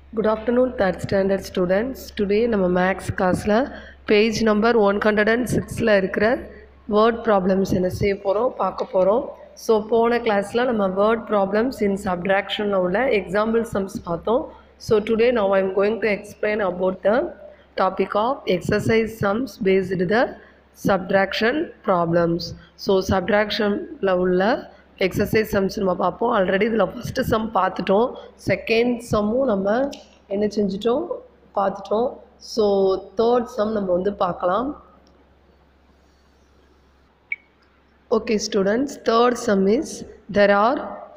Good afternoon third standard students today நம்ம maths கிளாஸில் page number one hundred and சிக்ஸில் இருக்கிற வேர்ட் ப்ராப்ளம்ஸ் என்ன செய்ய போகிறோம் பார்க்க போகிறோம் ஸோ போன கிளாஸில் நம்ம வேர்ட் ப்ராப்ளம்ஸ் இன் சப்ட்ராக்ஷனில் உள்ள எக்ஸாம்பிள் சம்ஸ் பார்த்தோம் so today now I am going to explain about the topic of exercise sums based the subtraction problems so சப்ட்ராக்ஷனில் உள்ள எக்ஸசைஸ் சம்ஸ் நம்ம பார்ப்போம் ஆல்ரெடி இதில் ஃபஸ்ட்டு சம் பார்த்துட்டோம் செகண்ட் சம்மும் நம்ம என்ன செஞ்சிட்டோம் பார்த்துட்டோம் ஸோ தேர்ட் சம் நம்ம வந்து பார்க்கலாம் Okay students, third sum is there are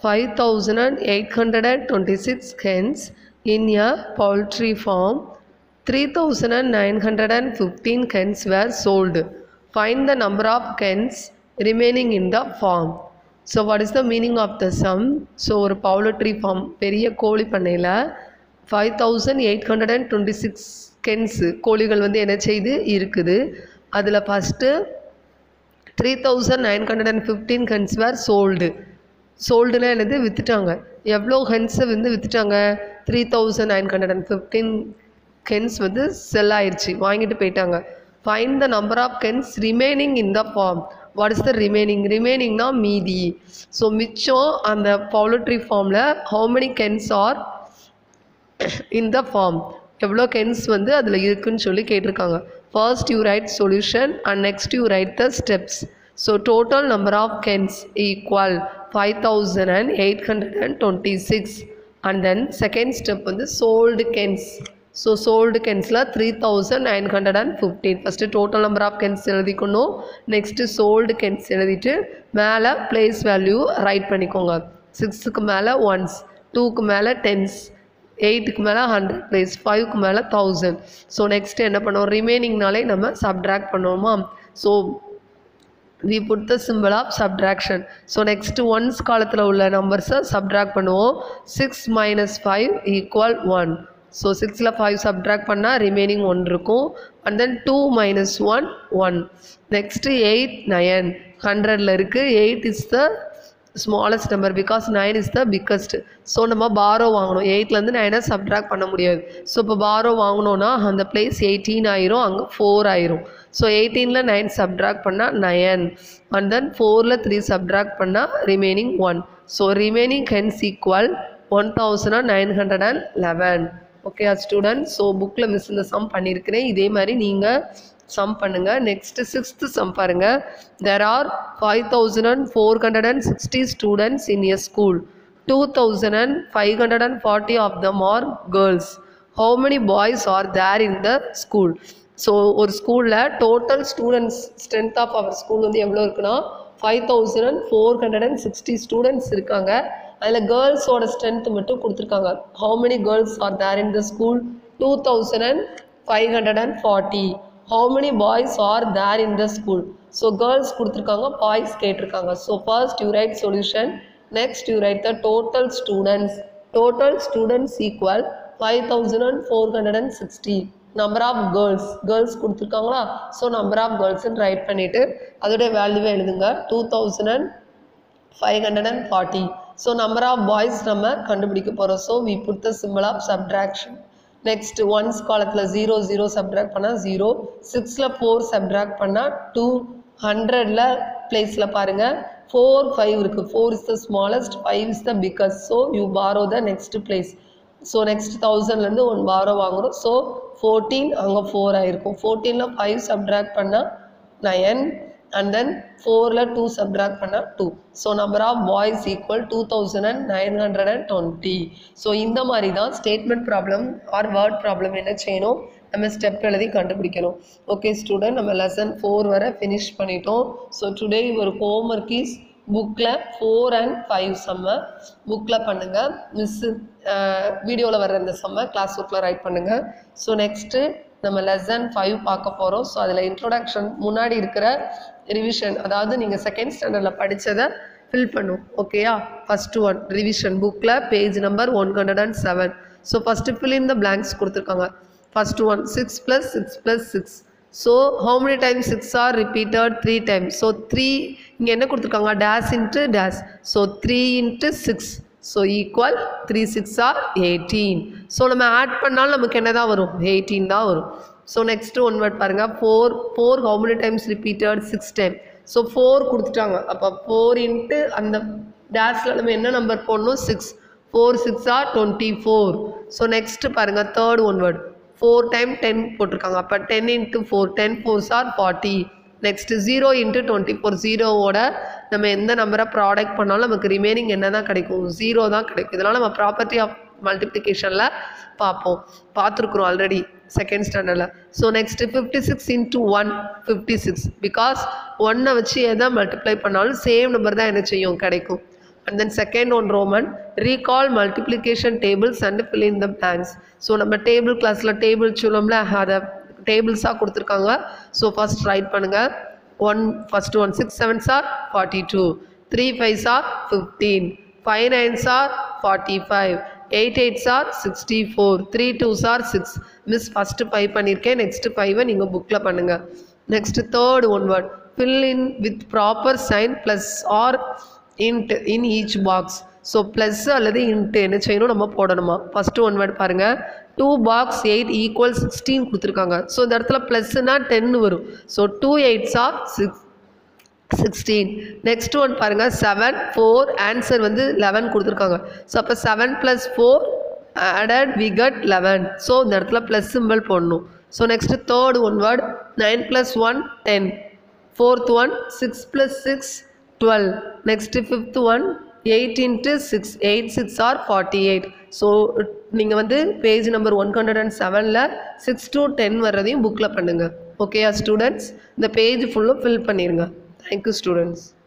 5826 hens in a poultry farm. 3915 hens were sold. Find the number of hens remaining in the farm. So what is the meaning of the sum? So ஒரு poultry farm பெரிய கோழி பண்ணையில் five thousand eight hundred and twenty six hens கோழிகள் வந்து என்ன செய்து இருக்குது அதில் first three thousand nine hundred and fifteen hens were sold சோல்டுனா என்னது விற்றுட்டாங்க எவ்வளோ ஹென்ஸை வந்து விற்றுட்டாங்க three thousand nine hundred and fifteen hens வந்து செல் ஆயிடுச்சு வாங்கிட்டு போயிட்டாங்க find the number of hens remaining in the farm what is the remaining ரிமைனிங்னா மீதி ஸோ மிச்சம் அந்த பவுலட்ரி ஃபார்மில் how many hens R in the farm எவ்வளோ கென்ஸ் வந்து அதில் இருக்குன்னு சொல்லி கேட்டிருக்காங்க first you write solution and next you write the steps so total number of hens equal five thousand and eight hundred and twenty six and then second step வந்து sold hens so sold கென்ஸில் three thousand nine hundred and fifteen first total number of hens எழுதிக்கணும் next sold hens எழுதிட்டு மேலே place value right பண்ணிக்கோங்க சிக்ஸுக்கு மேலே once டூக்கு மேலே டென்ஸ் எயிட்டுக்கு மேலே ஹண்ட்ரட் ப்ளேஸ் ஃபைவ்க்கு மேலே தௌசண்ட் ஸோ நெக்ஸ்ட் என்ன பண்ணுவோம் ரிமைனிங்னாலே நம்ம சப்ட்ராக்ட் பண்ணுவோமா so we put the simple of subtraction so next ones காலத்தில் உள்ள நம்பர்ஸை சப்ட்ராக்ட் பண்ணுவோம் six minus five equal one so சிக்ஸில் ஃபைவ் சப்ட்ராக்ட் பண்ணால் ரிமைனிங் ஒன் இருக்கும் and then two minus one one next eight nine ஹண்ட்ரடில் இருக்குது eight is the smallest number because nine is the biggest so நம்ம borrow வாங்கணும் எயிட்லேருந்து நைனை subtract பண்ண முடியாது ஸோ இப்போ பாரோ வாங்கினோன்னா அந்த பிளேஸ் எயிட்டீன் ஆயிரும் அங்கே ஃபோர் ஆயிரும் ஸோ எயிட்டீனில் நைன் சப்ட்ராக்ட் பண்ணால் நயன் அண்ட் தென் ஃபோரில் த்ரீ சப்ட்ராக்ட் பண்ணால் remaining one so remaining hens equal one thousand nine hundred and eleven okay student so புக்கில் மிஸ் இந்த சம் பண்ணியிருக்கிறேன் இதே மாதிரி நீங்கள் சம் பண்ணுங்கள் நெக்ஸ்ட்டு சிக்ஸ்த்து சம் பாருங்கள் there are five thousand and four hundred and sixty students in a school two thousand and five hundred and forty of them are girls how many boys are there in the school so ஒரு ஸ்கூலில் total students strength of our school வந்து எவ்வளோ இருக்குன்னா five thousand and four hundred and sixty students இருக்காங்க அதில் கேர்ள்ஸோட strength மட்டும் கொடுத்துருக்காங்க how many girls are there in the school two thousand and five hundred and forty how many boys are there in the school so girls கொடுத்துருக்காங்க boys கேட்டிருக்காங்க so first you write solution next you write the total students total students equal five thousand and four hundred and sixty number of girls girls கொடுத்துருக்காங்களா so number of கேர்ள்ஸ்ன்னு write பண்ணிவிட்டு அதோடைய வேல்யூவை எழுதுங்க two thousand and five hundred and forty so number of boys நம்ம கண்டுபிடிக்க போகிறோம் so we put the simple of subtraction next ones காலத்தில் ஜீரோ ஜீரோ சப்ட்ராக்ட் பண்ணால் ஜீரோ சிக்ஸில் ஃபோர் சப்ட்ராக்ட் பண்ணால் டூ ஹண்ட்ரடில் பிளேஸில் பாருங்கள் ஃபோர் ஃபைவ் இருக்குது four is the smallest five is the biggest so you borrow the next place so next தௌசண்ட்லேருந்து one borrow வாங்குகிறோம் ஸோ ஃபோர்டீன் அங்கே ஃபோர் ஆகிருக்கும் ஃபோர்டீனில் ஃபைவ் சப்ட்ராக்ட் பண்ணால் நயன் அண்ட் தென் ஃபோரில் டூ சப்ட்ராக்ட் பண்ணால் two so number of boys equal two thousand and nine hundred and twenty so இந்த மாதிரி தான் statement problem or word problem என்ன செய்யணும் நம்ம ஸ்டெப் எழுதி கண்டுபிடிக்கணும் ஓகே ஸ்டூடெண்ட் நம்ம லெசன் ஃபோர் வரை ஃபினிஷ் பண்ணிட்டோம் ஸோ டுடே ஒரு ஹோம் ஒர்க் இஸ் புக்கில் ஃபோர் அண்ட் ஃபைவ் செம்ம புக்கில் பண்ணுங்கள் மிஸ்ஸு வீடியோவில் வர்ற இந்த செம்ம கிளாஸ் ஒர்க்கில் ரைட் பண்ணுங்கள் ஸோ நெக்ஸ்ட்டு நம்ம லெசன் ஃபைவ் பார்க்க போகிறோம் ஸோ அதில் இன்ட்ரோடக்ஷன் முன்னாடி இருக்கிற ரிவிஷன் அதாவது நீங்கள் செகண்ட் ஸ்டாண்டர்டில் படித்ததை ஃபில் பண்ணும் ஓகேயா ஃபஸ்ட்டு ஒன் ரிவிஷன் புக்கில் page number one hundred and seven so first fill in the blanks கொடுத்துருக்காங்க first one six plus six plus six so how many times six are repeated three times so three இங்கே என்ன கொடுத்துருக்காங்க days into days so three into six so equal three six are eighteen so நம்ம add பண்ணாலும் நமக்கு என்ன தான் வரும் eighteen தான் வரும் ஸோ நெக்ஸ்ட் ஒன் வேர்ட் பாருங்கள் four four how many times repeated six time so four கொடுத்துட்டாங்க அப்போ ஃபோர் இன்ட்டு அந்த டேஷில் நம்ம என்ன நம்பர் போடணும் six four six are twenty four so next பாருங்கள் third one word four time ten போட்டிருக்காங்க அப்போ ten into four ten fours are forty next zero into twenty four ஜீரோவோட நம்ம எந்த நம்பரை ப்ராடக்ட் பண்ணாலும் நமக்கு ரிமைனிங் என்ன தான் கிடைக்கும் ஜீரோ தான் கிடைக்கும் இதனால் நம்ம ப்ராப்பர்ட்டி ஆஃப் மல்டிப்ளிகேஷனில் பார்ப்போம் பார்த்துருக்குறோம் ஆல்ரெடி செகண்ட் ஸ்டாண்டர்டில் so next fifty six into one fifty six because ஒன்னை வச்சு எதை மல்டிப்ளை பண்ணாலும் சேம் நம்பர் தான் என்ன செய்யும் கிடைக்கும் and then second one Roman recall multiplication tables and fill in the blanks so நம்ம டேபிள் கிளாஸில் டேபிள் சொல்லும்ல அதை டேபிள்ஸாக கொடுத்துருக்காங்க ஸோ ஃபஸ்ட் ரைட் பண்ணுங்கள் one first one six sevens are forty two three fives are fifteen five nines are forty five eight eights are sixty four three twos are six miss first five பண்ணியிருக்கேன் next ஃபைவை நீங்கள் புக்கில் பண்ணுங்கள் next third one word fill in with proper sign plus or into in each box so plus அல்லது into என்ன செய்யணும் நம்ம போடணுமா ஃபஸ்ட்டு ஒன் வேர்ட் பாருங்கள் two box eight equal sixteen கொடுத்துருக்காங்க ஸோ இந்த இடத்துல ப்ளஸ்னா டென் வரும் so two eights are six sixteen next one பாருங்கள் செவன் ஃபோர் ஆன்சர் வந்து லெவன் கொடுத்துருக்காங்க ஸோ அப்போ seven plus four added we get eleven so இந்த இடத்துல ப்ளஸ் சிம்பிள் போடணும் so next third one word nine plus one ten fourth one six plus six twelve next fifth one eight into six eight six are forty eight so நீங்கள் வந்து page number one hundred and செவனில் six to ten வர்றதையும் புக்கில் பண்ணுங்கள் ஓகேயா students இந்த page ஃபுல்லும் fill பண்ணிடுங்க தேங்க்யூ ஸ்டூடெண்ட்ஸ்